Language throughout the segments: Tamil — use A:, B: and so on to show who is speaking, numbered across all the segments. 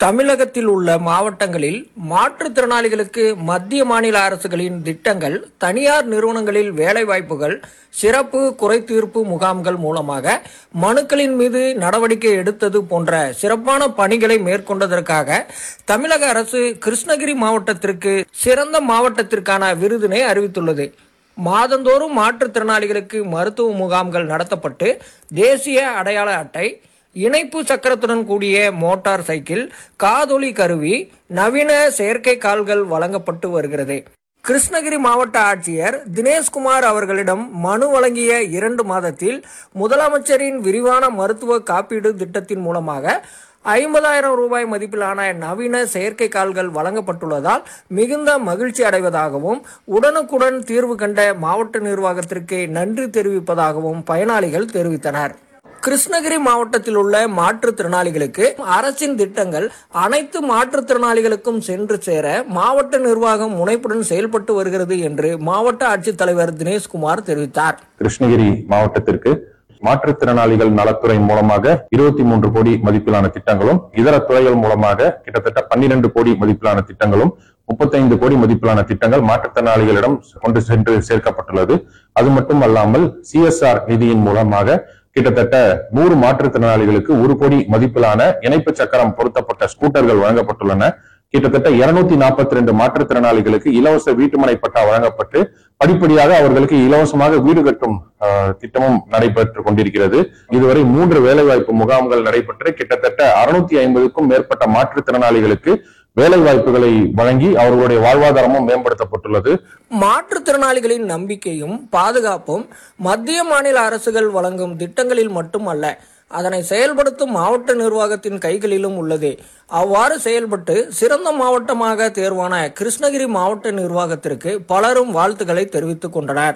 A: தமிழகத்தில் உள்ள மாவட்டங்களில் மாற்றுத்திறனாளிகளுக்கு மத்திய மாநில அரசுகளின் திட்டங்கள் தனியார் நிறுவனங்களில் வேலைவாய்ப்புகள் சிறப்பு குறைதீர்ப்பு முகாம்கள் மூலமாக மனுக்களின் மீது நடவடிக்கை எடுத்தது போன்ற சிறப்பான பணிகளை மேற்கொண்டதற்காக தமிழக அரசு கிருஷ்ணகிரி மாவட்டத்திற்கு சிறந்த மாவட்டத்திற்கான விருதினை அறிவித்துள்ளது மாதந்தோறும் மாற்றுத்திறனாளிகளுக்கு மருத்துவ முகாம்கள் நடத்தப்பட்டு தேசிய அடையாள அட்டை இணைப்பு சக்கரத்துடன் கூடிய மோட்டார் சைக்கிள் காதொலி கருவி நவீன செயற்கை கால்கள் வழங்கப்பட்டு வருகிறது கிருஷ்ணகிரி மாவட்ட ஆட்சியர் தினேஷ்குமார் அவர்களிடம் மனு வழங்கிய இரண்டு மாதத்தில் முதலமைச்சரின் விரிவான மருத்துவ காப்பீடு திட்டத்தின் மூலமாக ஐம்பதாயிரம் ரூபாய் மதிப்பிலான நவீன செயற்கை கால்கள் வழங்கப்பட்டுள்ளதால் மிகுந்த மகிழ்ச்சி அடைவதாகவும் உடனுக்குடன் தீர்வு கண்ட மாவட்ட நிர்வாகத்திற்கு நன்றி தெரிவிப்பதாகவும் பயனாளிகள் தெரிவித்தனர் கிருஷ்ணகிரி மாவட்டத்தில் உள்ள மாற்றுத்திறனாளிகளுக்கு அரசின் திட்டங்கள் அனைத்து மாற்றுத்திறனாளிகளுக்கும் சென்று சேர மாவட்ட நிர்வாகம் முனைப்புடன் செயல்பட்டு வருகிறது என்று மாவட்ட ஆட்சித்தலைவர் தினேஷ்குமார் தெரிவித்தார்
B: கிருஷ்ணகிரி மாவட்டத்திற்கு மாற்றுத்திறனாளிகள் நலத்துறை மூலமாக இருபத்தி மூன்று கோடி மதிப்பிலான திட்டங்களும் இதர துறைகள் மூலமாக கிட்டத்தட்ட பன்னிரண்டு கோடி மதிப்பிலான திட்டங்களும் முப்பத்தைந்து கோடி மதிப்பிலான திட்டங்கள் மாற்றுத்திறனாளிகளிடம் கொண்டு சென்று சேர்க்கப்பட்டுள்ளது அது மட்டும் அல்லாமல் சிஎஸ்ஆர் நிதியின் மூலமாக கிட்டத்தட்ட நூறு மாற்றுத்திறனாளிகளுக்கு ஒரு கோடி மதிப்பிலான இணைப்பு சக்கரம் பொருத்தப்பட்ட ஸ்கூட்டர்கள் வழங்கப்பட்டுள்ளன கிட்டத்தட்ட இருநூத்தி நாற்பத்தி ரெண்டு மாற்றுத்திறனாளிகளுக்கு இலவச வீட்டுமனை பட்டா வழங்கப்பட்டு படிப்படியாக அவர்களுக்கு இலவசமாக வீடு கட்டும் ஆஹ், திட்டமும் நடைபெற்று கொண்டிருக்கிறது இதுவரை மூன்று வேலைவாய்ப்பு முகாம்கள் நடைபெற்று கிட்டத்தட்ட அறுநூத்தி ஐம்பதுக்கும் மேற்பட்ட மாற்றுத்திறனாளிகளுக்கு வேலை வாய்ப்புகளை வழங்கி அவர்களுடைய வாழ்வாதாரமும் மேம்படுத்தப்பட்டுள்ளது
A: மாற்றுத்திறனாளிகளின் நம்பிக்கையும் பாதுகாப்பும் மத்திய மாநில அரசுகள் வழங்கும் திட்டங்களில் மட்டுமல்ல அதனை செயல்படுத்தும் மாவட்ட நிர்வாகத்தின் கைகளிலும் உள்ளது அவ்வாறு செயல்பட்டு சிறந்த மாவட்டமாக தேர்வான கிருஷ்ணகிரி மாவட்ட நிர்வாகத்திற்கு பலரும் வாழ்த்துக்களை தெரிவித்துக் கொண்டனர்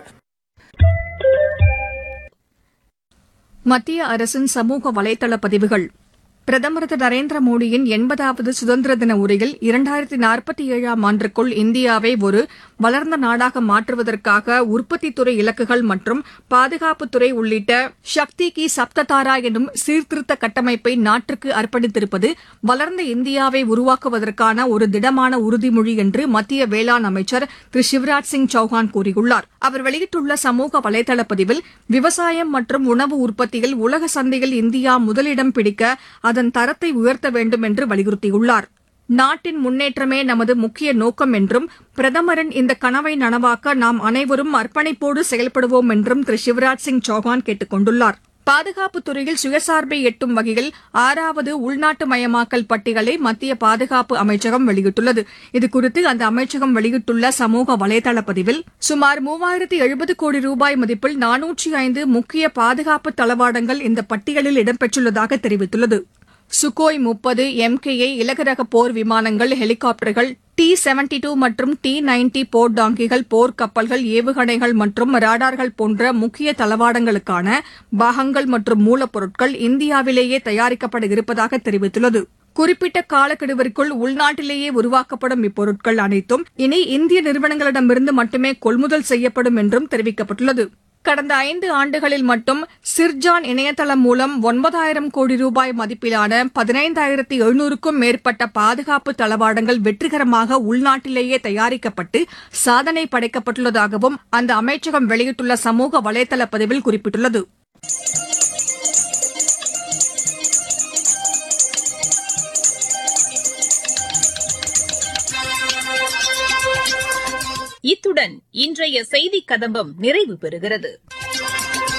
C: மத்திய அரசின் சமூக வலைதள பதிவுகள் பிரதமர் திரு நரேந்திர மோடியின் எண்பதாவது சுதந்திர தின உரையில் இரண்டாயிரத்தி நாற்பத்தி ஏழாம் ஆண்டிற்குள் இந்தியாவை ஒரு வளர்ந்த நாடாக மாற்றுவதற்காக உற்பத்தித்துறை இலக்குகள் மற்றும் பாதுகாப்புத்துறை உள்ளிட்ட சக்தி கி சப்ததாரா எனும் சீர்திருத்த கட்டமைப்பை நாட்டுக்கு அர்ப்பணித்திருப்பது வளர்ந்த இந்தியாவை உருவாக்குவதற்கான ஒரு திடமான உறுதிமொழி என்று மத்திய வேளாண் அமைச்சர் திரு சிவராஜ் சிங் சௌஹான் கூறியுள்ளார் அவர் வெளியிட்டுள்ள சமூக வலைதள பதிவில் விவசாயம் மற்றும் உணவு உற்பத்தியில் உலக சந்தையில் இந்தியா முதலிடம் பிடிக்க அதன் தரத்தை உயர்த்த வேண்டும் என்று வலியுறுத்தியுள்ளார் நாட்டின் முன்னேற்றமே நமது முக்கிய நோக்கம் என்றும் பிரதமரின் இந்த கனவை நனவாக்க நாம் அனைவரும் அர்ப்பணிப்போடு செயல்படுவோம் என்றும் திரு சிவராஜ் சிங் சௌஹான் கேட்டுக் கொண்டுள்ளார் பாதுகாப்புத் துறையில் சுயசார்பை எட்டும் வகையில் ஆறாவது உள்நாட்டு மயமாக்கல் பட்டியலை மத்திய பாதுகாப்பு அமைச்சகம் வெளியிட்டுள்ளது இதுகுறித்து அந்த அமைச்சகம் வெளியிட்டுள்ள சமூக வலைதள பதிவில் சுமார் மூவாயிரத்து எழுபது கோடி ரூபாய் மதிப்பில் நானூற்றி ஐந்து முக்கிய பாதுகாப்பு தளவாடங்கள் இந்த பட்டியலில் இடம்பெற்றுள்ளதாக தெரிவித்துள்ளது சுகோய் முப்பது எம்கேஏ இலகுரக போர் விமானங்கள் ஹெலிகாப்டர்கள் டி செவன்டி டூ மற்றும் டி நைன்டி போர் டாங்கிகள் போர் கப்பல்கள் ஏவுகணைகள் மற்றும் ராடார்கள் போன்ற முக்கிய தளவாடங்களுக்கான பாகங்கள் மற்றும் மூலப்பொருட்கள் இந்தியாவிலேயே தயாரிக்கப்பட இருப்பதாக தெரிவித்துள்ளது குறிப்பிட்ட காலக்கெடுவிற்குள் உள்நாட்டிலேயே உருவாக்கப்படும் இப்பொருட்கள் அனைத்தும் இனி இந்திய நிறுவனங்களிடமிருந்து மட்டுமே கொள்முதல் செய்யப்படும் என்றும் தெரிவிக்கப்பட்டுள்ளது கடந்த ஐந்து ஆண்டுகளில் மட்டும் சிர்ஜான் இணையதளம் மூலம் ஒன்பதாயிரம் கோடி ரூபாய் மதிப்பிலான பதினைந்தாயிரத்து எழுநூறுக்கும் மேற்பட்ட பாதுகாப்பு தளவாடங்கள் வெற்றிகரமாக உள்நாட்டிலேயே தயாரிக்கப்பட்டு சாதனை படைக்கப்பட்டுள்ளதாகவும் அந்த அமைச்சகம் வெளியிட்டுள்ள சமூக வலைதள பதிவில் குறிப்பிட்டுள்ளது
D: இத்துடன் இன்றைய செய்திக் கதம்பம் நிறைவு பெறுகிறது